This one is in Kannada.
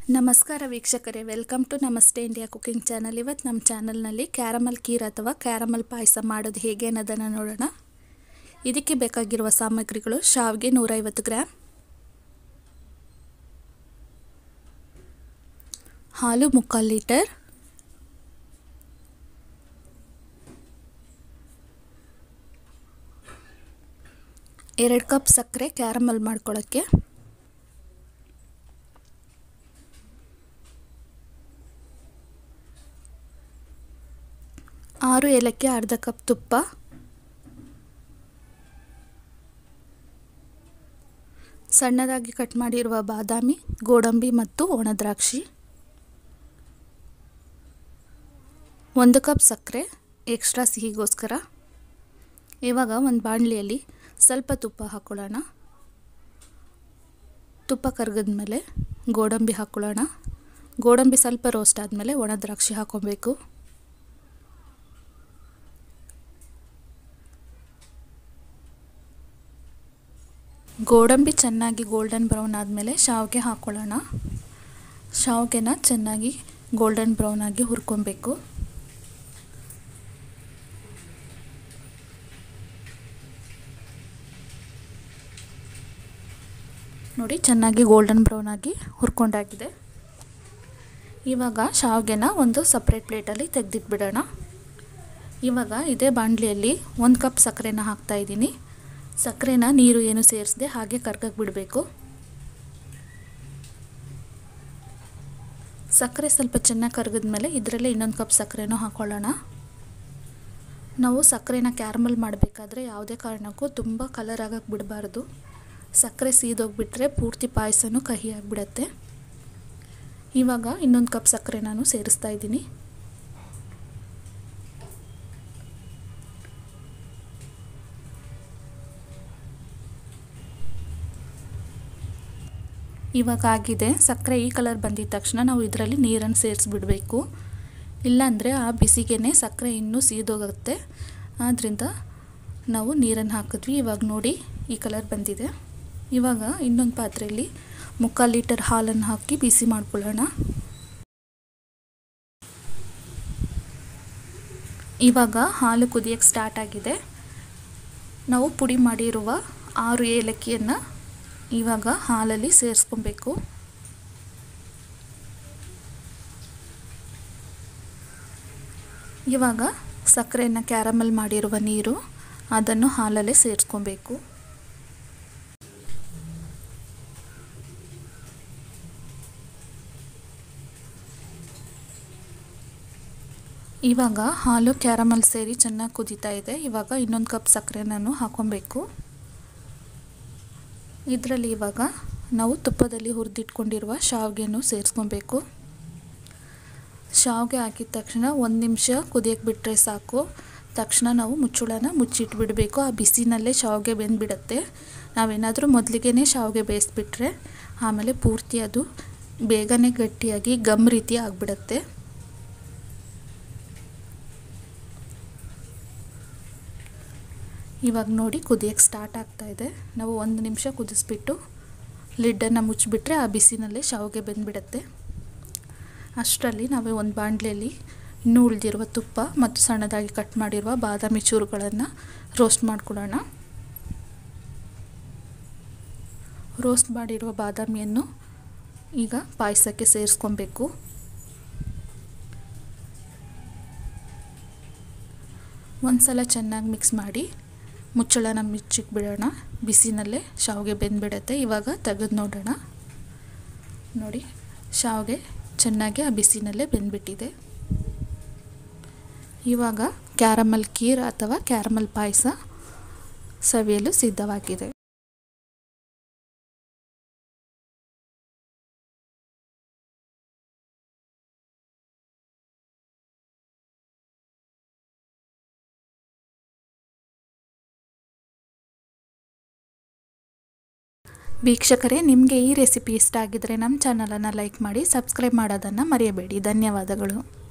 ನಮಸ್ಕಾರ ವೀಕ್ಷಕರೇ welcome to Namaste India cooking channel ಇವತ್ತು ನಮ್ಮ ಚಾನಲ್ನಲ್ಲಿ ಕ್ಯಾರಮಲ್ ಕೀರ್ ಅಥವಾ ಕ್ಯಾರಮಲ್ ಪಾಯಸ ಮಾಡೋದು ಹೇಗೆ ಅನ್ನೋದನ್ನು ನೋಡೋಣ ಇದಕ್ಕೆ ಬೇಕಾಗಿರುವ ಸಾಮಗ್ರಿಗಳು ಶಾವಿಗೆ ನೂರೈವತ್ತು ಗ್ರಾಮ್ ಹಾಲು ಮುಕ್ಕಾಲು ಲೀಟರ್ ಎರಡು ಕಪ್ ಸಕ್ಕರೆ ಕ್ಯಾರಮಲ್ ಮಾಡ್ಕೊಳ್ಳೋಕ್ಕೆ ಆರು ಏಲಕ್ಕಿ ಅರ್ಧ ಕಪ್ ತುಪ್ಪ ಸಣ್ಣದಾಗಿ ಕಟ್ ಮಾಡಿರುವ ಬಾದಾಮಿ ಗೋಡಂಬಿ ಮತ್ತು ಒಣದ್ರಾಕ್ಷಿ ಒಂದು ಕಪ್ ಸಕ್ಕರೆ ಎಕ್ಸ್ಟ್ರಾ ಸಿಹಿಗೋಸ್ಕರ ಇವಾಗ ಒಂದು ಬಾಣಲಿಯಲ್ಲಿ ಸ್ವಲ್ಪ ತುಪ್ಪ ಹಾಕ್ಕೊಳ್ಳೋಣ ತುಪ್ಪ ಕರಗಿದ್ಮೇಲೆ ಗೋಡಂಬಿ ಹಾಕ್ಕೊಳ್ಳೋಣ ಗೋಡಂಬಿ ಸ್ವಲ್ಪ ರೋಸ್ಟ್ ಆದಮೇಲೆ ಒಣ ದ್ರಾಕ್ಷಿ ಹಾಕ್ಕೊಬೇಕು ಗೋಡಂಬಿ ಚೆನ್ನಾಗಿ ಗೋಲ್ಡನ್ ಬ್ರೌನ್ ಆದಮೇಲೆ ಶಾವಿಗೆ ಹಾಕ್ಕೊಳ್ಳೋಣ ಶಾವಿಗೆನ ಚೆನ್ನಾಗಿ ಗೋಲ್ಡನ್ ಬ್ರೌನ್ ಆಗಿ ಹುರ್ಕೊಬೇಕು ನೋಡಿ ಚೆನ್ನಾಗಿ ಗೋಲ್ಡನ್ ಬ್ರೌನ್ ಆಗಿ ಹುರ್ಕೊಂಡಾಗಿದೆ ಇವಾಗ ಶಾವಿಗೆನ ಒಂದು ಸಪ್ರೇಟ್ ಪ್ಲೇಟಲ್ಲಿ ತೆಗೆದಿಟ್ಬಿಡೋಣ ಇವಾಗ ಇದೇ ಬಾಣಲಿಯಲ್ಲಿ ಒಂದು ಕಪ್ ಸಕ್ಕರೆನ ಹಾಕ್ತಾಯಿದ್ದೀನಿ ಸಕ್ಕರೆನ ನೀರು ಏನು ಸೇರಿಸದೆ ಹಾಗೆ ಕರ್ಕಕ್ಕೆ ಬಿಡಬೇಕು ಸಕ್ಕರೆ ಸ್ವಲ್ಪ ಚೆನ್ನಾಗಿ ಕರಗಿದ್ಮೇಲೆ ಇದರಲ್ಲೇ ಇನ್ನೊಂದು ಕಪ್ ಸಕ್ಕರೆನೂ ಹಾಕ್ಕೊಳ್ಳೋಣ ನಾವು ಸಕ್ಕರೆನ ಕ್ಯಾರಮಲ್ ಮಾಡಬೇಕಾದ್ರೆ ಯಾವುದೇ ಕಾರಣಕ್ಕೂ ತುಂಬ ಕಲರ್ ಆಗಕ್ಕೆ ಬಿಡಬಾರ್ದು ಸಕ್ಕರೆ ಸೀದೋಗಿಬಿಟ್ರೆ ಪೂರ್ತಿ ಪಾಯಸನೂ ಕಹಿ ಆಗಿಬಿಡತ್ತೆ ಇವಾಗ ಇನ್ನೊಂದು ಕಪ್ ಸಕ್ಕರೆ ನಾನು ಸೇರಿಸ್ತಾ ಇದ್ದೀನಿ ಇವಾಗ ಆಗಿದೆ ಸಕ್ಕರೆ ಈ ಕಲರ್ ಬಂದಿದ ತಕ್ಷಣ ನಾವು ಇದರಲ್ಲಿ ನೀರನ್ನು ಸೇರಿಸ್ಬಿಡಬೇಕು ಇಲ್ಲಾಂದರೆ ಆ ಬಿಸಿಗೆ ಸಕ್ಕರೆ ಇನ್ನೂ ಸೀದೋಗುತ್ತೆ ಆದ್ದರಿಂದ ನಾವು ನೀರನ್ನು ಹಾಕಿದ್ವಿ ಇವಾಗ ನೋಡಿ ಈ ಕಲರ್ ಬಂದಿದೆ ಇವಾಗ ಇನ್ನೊಂದು ಪಾತ್ರೆಯಲ್ಲಿ ಮುಕ್ಕಾಲು ಲೀಟರ್ ಹಾಲನ್ನು ಹಾಕಿ ಬಿಸಿ ಮಾಡ್ಕೊಳ್ಳೋಣ ಇವಾಗ ಹಾಲು ಕುದಿಯೋಕ್ಕೆ ಸ್ಟಾರ್ಟ್ ಆಗಿದೆ ನಾವು ಪುಡಿ ಮಾಡಿರುವ ಆರು ಏಲಕ್ಕಿಯನ್ನು ಇವಾಗ ಹಾಲಲ್ಲಿ ಸೇರಿಸ್ಕೊಬೇಕು ಇವಾಗ ಸಕ್ಕರೆಯನ್ನು ಕ್ಯಾರಮಲ್ ಮಾಡಿರುವ ನೀರು ಅದನ್ನು ಹಾಲಲ್ಲೇ ಸೇರಿಸ್ಕೊಬೇಕು ಇವಾಗ ಹಾಲು ಕ್ಯಾರಮಲ್ ಸೇರಿ ಚೆನ್ನಾಗಿ ಕುದೀತಾ ಇದೆ ಇವಾಗ ಇನ್ನೊಂದು ಕಪ್ ಸಕ್ಕರೆ ನಾನು ಹಾಕೊಬೇಕು ಇದರಲ್ಲಿ ಇವಾಗ ನಾವು ತುಪ್ಪದಲ್ಲಿ ಹುರಿದಿಟ್ಕೊಂಡಿರುವ ಶಾವಿಗೆಯನ್ನು ಸೇರಿಸ್ಕೊಬೇಕು ಶಾವಿಗೆ ಹಾಕಿದ ತಕ್ಷಣ ಒಂದು ನಿಮಿಷ ಕುದಿಯೋಕ್ಕೆ ಬಿಟ್ಟರೆ ಸಾಕು ತಕ್ಷಣ ನಾವು ಮುಚ್ಚುಳನ ಮುಚ್ಚಿಟ್ಬಿಡಬೇಕು ಆ ಬಿಸಿನಲ್ಲೇ ಶಾವಿಗೆ ಬೆಂದ್ಬಿಡುತ್ತೆ ನಾವೇನಾದರೂ ಮೊದಲಿಗೆ ಶಾವಿಗೆ ಬೇಯಿಸ್ಬಿಟ್ರೆ ಆಮೇಲೆ ಪೂರ್ತಿ ಅದು ಬೇಗನೆ ಗಟ್ಟಿಯಾಗಿ ಗಮ್ ರೀತಿ ಆಗಿಬಿಡುತ್ತೆ ಇವಾಗ ನೋಡಿ ಕುದಿಯೋಕ್ಕೆ ಸ್ಟಾರ್ಟ್ ಆಗ್ತಾ ಇದೆ ನಾವು ಒಂದು ನಿಮಿಷ ಕುದಿಸ್ಬಿಟ್ಟು ಲಿಡ್ಡನ್ನು ಮುಚ್ಚಿಬಿಟ್ರೆ ಆ ಬಿಸಿನಲ್ಲೇ ಶಾವಿಗೆ ಬೆಂದ್ಬಿಡುತ್ತೆ ಅಷ್ಟರಲ್ಲಿ ನಾವೇ ಒಂದು ಬಾಣಲೆಯಲ್ಲಿ ಇನ್ನೂ ಉಳಿದಿರುವ ತುಪ್ಪ ಮತ್ತು ಸಣ್ಣದಾಗಿ ಕಟ್ ಮಾಡಿರುವ ಬಾದಾಮಿ ಚೂರುಗಳನ್ನು ರೋಸ್ಟ್ ಮಾಡ್ಕೊಳ್ಳೋಣ ರೋಸ್ಟ್ ಮಾಡಿರುವ ಬಾದಾಮಿಯನ್ನು ಈಗ ಪಾಯಸಕ್ಕೆ ಸೇರಿಸ್ಕೊಬೇಕು ಒಂದು ಸಲ ಚೆನ್ನಾಗಿ ಮಿಕ್ಸ್ ಮಾಡಿ ಮುಚ್ಚಳನ ಮುಚ್ಚಿಕ್ ಬಿಡೋಣ ಬಿಸಿನಲ್ಲೇ ಶಾವಿಗೆ ಬೆಂದ್ಬಿಡುತ್ತೆ ಇವಾಗ ತೆಗೆದು ನೋಡೋಣ ನೋಡಿ ಶಾವಿಗೆ ಚೆನ್ನಾಗಿ ಆ ಬಿಸಿನಲ್ಲೇ ಬೆಂದ್ಬಿಟ್ಟಿದೆ ಇವಾಗ ಕ್ಯಾರಮಲ್ ಕೀರ್ ಅಥವಾ ಕ್ಯಾರಮಲ್ ಪಾಯಸ ಸವಿಯಲು ಸಿದ್ಧವಾಗಿದೆ ವೀಕ್ಷಕರೇ ನಿಮಗೆ ಈ ರೆಸಿಪಿ ಇಷ್ಟ ಆಗಿದರೆ ನಮ್ಮ ಚಾನಲನ್ನು ಲೈಕ್ ಮಾಡಿ ಸಬ್ಸ್ಕ್ರೈಬ್ ಮಾಡೋದನ್ನು ಮರೆಯಬೇಡಿ ಧನ್ಯವಾದಗಳು